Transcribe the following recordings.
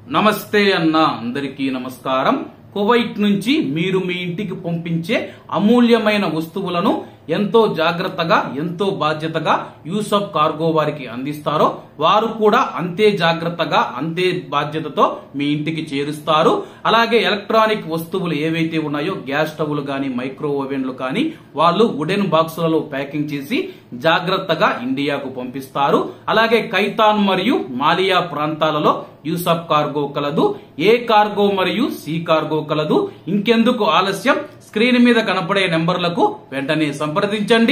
నమస్తే అన్న అందరికీ నమస్కారం కువైట్ నుంచి మీరు మీ ఇంటికి పంపించే అమూల్యమైన వస్తువులను ఎంతో జాగ్రత్తగా ఎంతో బాధ్యతగా యూసఫ్ కార్గో వారికి అందిస్తారో వారు కూడా అంతే జాగ్రత్తగా అంతే బాధ్యతతో మీ ఇంటికి చేరుస్తారు అలాగే ఎలక్ట్రానిక్ వస్తువులు ఏవైతే ఉన్నాయో గ్యాస్ స్టవ్లు కానీ మైక్రో ఓవెన్లు కానీ వాళ్ళు వుడెన్ బాక్సులలో ప్యాకింగ్ చేసి జాగ్రత్తగా ఇండియాకు పంపిస్తారు అలాగే కైతాన్ మరియు మాలియా ప్రాంతాలలో యూసఫ్ కార్గో కలదు ఏ కార్గో మరియు సి కార్గో కలదు ఇంకెందుకు ఆలస్యం స్క్రీన్ మీద కనపడే నెంబర్లకు వెంటనే సంప్రదించండి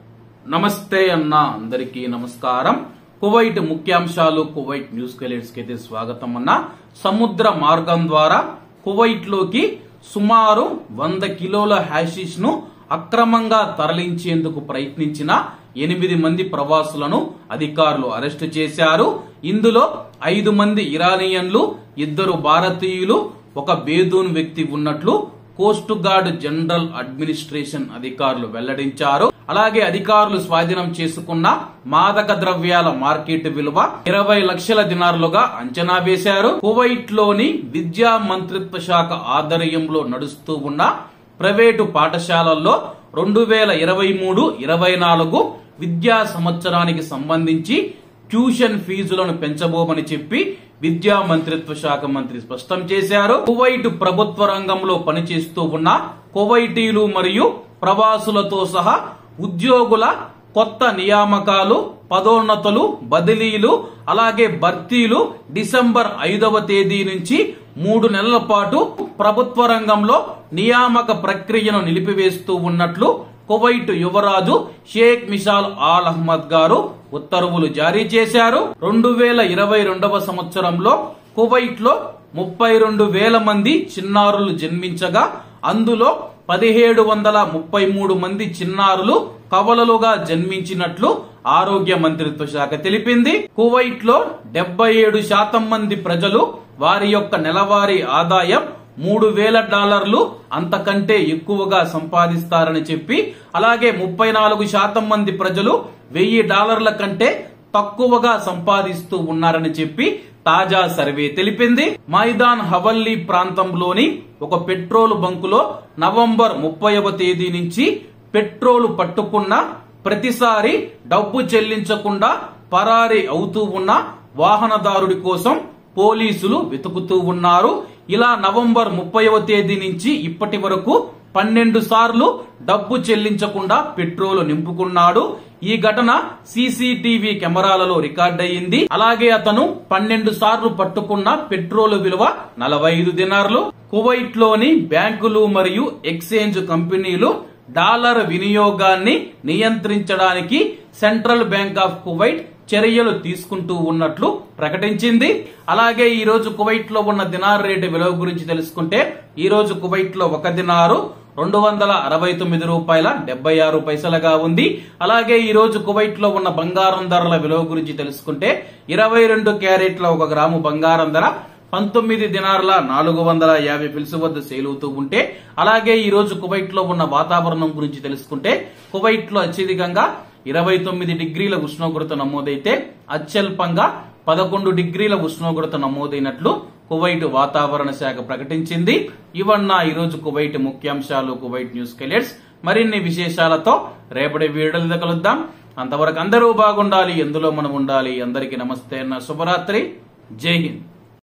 నమస్తే అన్న అందరికీ నమస్కారం కువైట్ ముఖ్యాంశాలు కువైట్ న్యూస్ కెలెట్స్ కి అయితే స్వాగతం అన్న సముద్ర మార్గం ద్వారా కువైట్ లోకి సుమారు వంద కిలోల హ్యాషిష్ ను అక్రమంగా తరలించేందుకు ప్రయత్నించిన ఎనిమిది మంది ప్రవాసులను అధికారులు అరెస్టు చేశారు ఇందులో ఐదు మంది ఇరానియన్లు ఇద్దరు భారతీయులు ఒక బేదూన్ వ్యక్తి ఉన్నట్లు కోస్ట్ గార్డ్ జనరల్ అడ్మినిస్ట్రేషన్ అధికారులు వెల్లడించారు అలాగే అధికారులు స్వాధీనం చేసుకున్న మాదక ద్రవ్యాల మార్కెట్ విలువ ఇరవై లక్షల దినార్లుగా అంచనా వేశారు కువైట్ లోని విద్యా మంత్రిత్వ శాఖ ఆధ్వర్యంలో నడుస్తూ ఉన్న ప్రైవేటు పాఠశాలల్లో రెండు వేల ఇరవై మూడు ఇరవై నాలుగు విద్యా సంవత్సరానికి సంబంధించి ట్యూషన్ ఫీజులను పెంచబోమని చెప్పి విద్యా మంత్రిత్వ శాఖ మంత్రి స్పష్టం చేశారు కువైట్ ప్రభుత్వ రంగంలో పనిచేస్తూ ఉన్న కువైటీలు మరియు ప్రవాసులతో సహా ఉద్యోగుల కొత్త నియామకాలు పదోన్నతులు బదిలీలు అలాగే భర్తీలు డిసెంబర్ ఐదవ తేదీ నుంచి మూడు నెలల పాటు ప్రభుత్వ రంగంలో నియామక ప్రక్రియను నిలిపివేస్తూ ఉన్నట్లు కువైట్ యువరాజు షేక్ మిషాల్ ఆల్ అహ్మద్ గారు ఉత్తర్వులు జారీ చేశారు రెండు వేల ఇరవై రెండవ సంవత్సరంలో కువైట్ లో ముప్పై రెండు వేల మంది చిన్నారులు జన్మించగా అందులో పదిహేడు వందల ముప్పై మూడు మంది చిన్నారులు కవలలుగా జన్మించినట్లు ఆరోగ్య మంత్రిత్వ శాఖ తెలిపింది కువైట్ లో డెబ్బై ఏడు శాతం మంది ప్రజలు వారి యొక్క నెలవారీ ఆదాయం మూడు వేల డాలర్లు అంతకంటే ఎక్కువగా సంపాదిస్తారని చెప్పి అలాగే ముప్పై నాలుగు శాతం మంది ప్రజలు వెయ్యి డాలర్ల కంటే తక్కువగా సంపాదిస్తూ ఉన్నారని చెప్పి తాజా సర్వే తెలిపింది మైదాన్ హవల్లీ ప్రాంతంలోని ఒక పెట్రోల్ బంకులో నవంబర్ ముప్పైవ తేదీ నుంచి పెట్రోల్ పట్టుకున్న ప్రతిసారి డబ్బు చెల్లించకుండా పరారీ అవుతూ ఉన్న వాహనదారుడి కోసం పోలీసులు వెతుకుతూ ఉన్నారు ఇలా నవంబర్ ముప్పైవ తేదీ నుంచి ఇప్పటి వరకు పన్నెండు సార్లు డబ్బు చెల్లించకుండా పెట్రోల్ నింపుకున్నాడు ఈ ఘటన సీసీటీవీ కెమెరాలలో రికార్డ్ అయ్యింది అలాగే అతను పన్నెండు సార్లు పట్టుకున్న పెట్రోల్ విలువ నలభై ఐదు దినార్లు కువైట్ లోని బ్యాంకులు మరియు ఎక్స్చేంజ్ కంపెనీలు డాలర్ వినియోగాన్ని నియంత్రించడానికి సెంట్రల్ బ్యాంక్ ఆఫ్ కువైట్ చర్యలు తీసుకుంటూ ఉన్నట్లు ప్రకటించింది అలాగే ఈ రోజు కువైట్ లో ఉన్న దినార్ రేటు విలువ గురించి తెలుసుకుంటే ఈ రోజు కువైట్ లో ఒక దినారు రెండు వందల అరవై తొమ్మిది రూపాయల డెబ్బై ఆరు పైసలుగా ఉంది అలాగే ఈ రోజు కువైట్ లో ఉన్న బంగారం ధరల విలువ గురించి తెలుసుకుంటే ఇరవై రెండు క్యారెట్ల ఒక గ్రాము బంగారం ధర పంతొమ్మిది దినార్ల నాలుగు వందల యాభై పిలుసు వద్ద సేల్ అవుతూ ఉంటే అలాగే ఈ రోజు కువైట్ లో ఉన్న వాతావరణం గురించి తెలుసుకుంటే కువైట్ లో అత్యధికంగా ఇరవై తొమ్మిది డిగ్రీల ఉష్ణోగ్రత నమోదైతే అత్యల్పంగా పదకొండు డిగ్రీల ఉష్ణోగ్రత నమోదైనట్లు కువైట్ వాతావరణ శాఖ ప్రకటించింది ఇవన్న ఈరోజు కువైట్ ముఖ్యాంశాలు కువైట్ న్యూస్ కెలెట్స్ మరిన్ని విశేషాలతో రేపటి వీడియోలు కలుద్దాం అంతవరకు అందరూ బాగుండాలి ఎందులో మనం ఉండాలి అందరికీ నమస్తే అన్న శుభరాత్రి జై హింద్